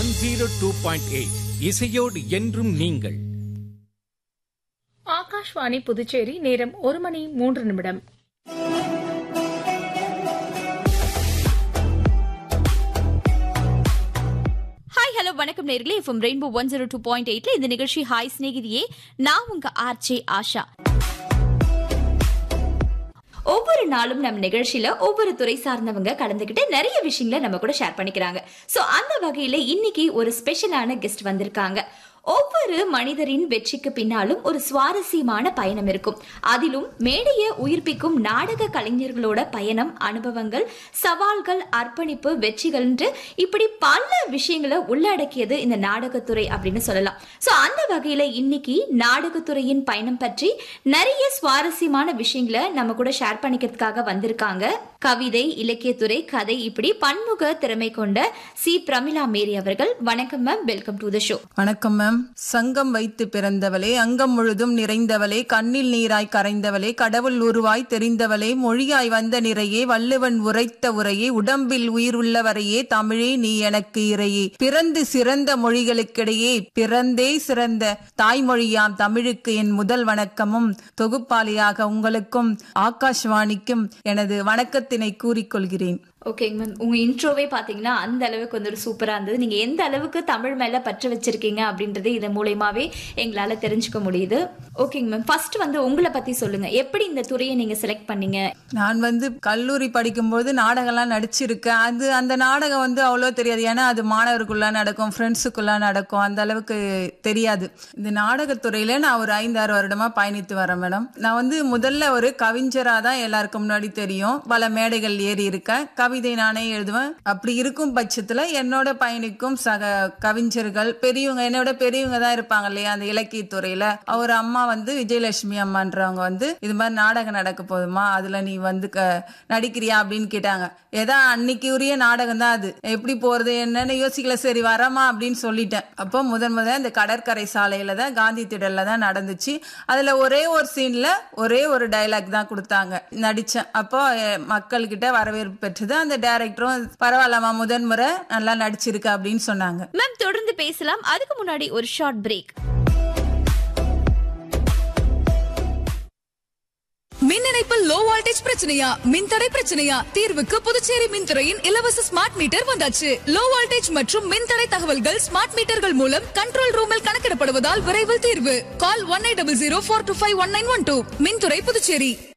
one zero two point eight இசையோடு என்றும் நீங்கள் ஆகாஷ்வாணி புதுச்சேரி நேரம் ஒரு மணி மூன்று நிமிடம் ஹாய் ஹலோ வணக்கம் நேர்களே FM Rainbow one zero two point எயிட்ல இந்த நிகழ்ச்சி ஹாய் சிநேகிதியே நான் உங்க ஆர்ஜே ஆஷா ஒவ்வொரு நாளும் நம்ம நிகழ்ச்சியில ஒவ்வொரு துறை சார்ந்தவங்க கலந்துக்கிட்டு நிறைய விஷயங்களை நம்ம கூட ஷேர் பண்ணிக்கிறாங்க சோ அந்த வகையில இன்னைக்கு ஒரு ஸ்பெஷலான கெஸ்ட் வந்திருக்காங்க ஒவ்வொரு மனிதரின் வெற்றிக்கு பின்னாலும் ஒரு சுவாரஸ்யமான பயணம் இருக்கும் அதிலும் மேடையை உயிர்ப்பிக்கும் நாடக கலைஞர்களோட பயணம் அனுபவங்கள் சவால்கள் அர்ப்பணிப்பு வெற்றிகள்ன்று இப்படி பல விஷயங்களை உள்ளடக்கியது இந்த நாடகத்துறை அப்படின்னு சொல்லலாம் சோ அந்த வகையில இன்னைக்கு நாடகத்துறையின் பயணம் பற்றி நிறைய சுவாரஸ்யமான விஷயங்களை நம்ம கூட ஷேர் பண்ணிக்கிறதுக்காக வந்திருக்காங்க கவிதை இலக்கியத்துறை கதை இப்படி பன்முக திறமை கொண்ட சி பிரமிளா மேரி அவர்கள் வணக்கம் ma'am welcome to the show வணக்கம் மேம் சங்கம் வைத்து பிறந்தவளே அங்கம் முழுதும் நிறைந்தவளே கண்ணில் நீராய் கரைந்தவளே கடவுள் உருவாய் தெரிந்தவளே மொழியாய் வந்த நிறையே வள்ளுவன் உரைத்த உரையே உடம்பில் உயிர் உள்ளவரையே தமிழே நீ எனக்கு இறையே பிறந்து சிறந்த மொழிகளுக்கிடையே பிறந்தே சிறந்த தாய்மொழியாம் தமிழுக்கு என் முதல் வணக்கமும் தொகுப்பாளியாக உங்களுக்கும் ஆகாஷ்வாணிக்கும் எனது வணக்கத்தினை கூறிக்கொள்கிறேன் ஓகேங்க மேம் உங்க இன்ட்ரோவே பாத்தீங்கன்னா அந்த அளவுக்கு வந்து ஒரு சூப்பரா இருந்தது நீங்க எந்த அளவுக்கு தமிழ் மேல பற்று வச்சிருக்கீங்க அப்படின்றது இதன் மூலயமாவே எங்களால தெரிஞ்சுக்க முடியுது ஓகேங்க மேம் ஃபர்ஸ்ட் வந்து உங்களை பத்தி சொல்லுங்க எப்படி இந்த துறையை நீங்க செலக்ட் பண்ணீங்க நான் வந்து கல்லூரி படிக்கும்போது நாடகம்லாம் நடிச்சிருக்கேன் அது அந்த நாடகம் வந்து அவ்வளோ தெரியாது ஏன்னா அது மாணவருக்குள்ள நடக்கும் ஃப்ரெண்ட்ஸுக்குள்ள நடக்கும் அந்த அளவுக்கு தெரியாது இந்த நாடகத்துறையில நான் ஒரு ஐந்தாறு வருடமா பயணித்து வரேன் மேடம் நான் வந்து முதல்ல ஒரு கவிஞரா தான் எல்லாருக்கும் முன்னாடி தெரியும் பல மேடைகள் ஏறி இருக்கேன் கவிதை நானே எழுதுவேன் அப்படி இருக்கும் பட்சத்துல என்னோட பயணிக்கும் சக கவிஞர்கள் பெரியவங்க என்னோட பெரியவங்க தான் இருப்பாங்க இல்லையா அந்த இலக்கியத்துறையில அவர் அம்மா வந்து விஜயலட்சுமி அம்மான்றவங்க வந்து இது மாதிரி நாடகம் நடக்க போதுமா அதுல நீ வந்து க- நடிக்கிறியா அப்படின்னு கேட்டாங்க ஏதா அன்னைக்கு உரிய நாடகம் தான் அது எப்படி போறது என்னன்னு யோசிக்கல சரி வரமா அப்படின்னு சொல்லிட்டேன் அப்போ முதன் முதல்ல இந்த கடற்கரை சாலையில தான் காந்தி திடல்ல தான் நடந்துச்சு அதுல ஒரே ஒரு சீன்ல ஒரே ஒரு டைலாக் தான் கொடுத்தாங்க நடிச்சேன் அப்போ அஹ், மக்கள்கிட்ட வரவேற்பு பெற்றது அந்த டைரக்டரும் பரவாயில்லம்மா முதன் முறை நல்லா நடிச்சிருக்க அப்படின்னு சொன்னாங்க மேம் தொடர்ந்து பேசலாம் அதுக்கு முன்னாடி ஒரு ஷார்ட் பிரேக் மின் இணைப்பில் லோ வோல்டேஜ் பிரச்சனையா மின்தடை பிரச்சனையா தீர்வுக்கு புதுச்சேரி மின்துறையின் இலவச ஸ்மார்ட் மீட்டர் வந்தாச்சு லோ வோல்டேஜ் மற்றும் மின்தடை தகவல்கள் ஸ்மார்ட் மீட்டர்கள் மூலம் கண்ட்ரோல் ரூமில் கணக்கிடப்படுவதால் விரைவில் தீர்வு call one eight double zero four two five one nine one two மின்துறை புதுச்சேரி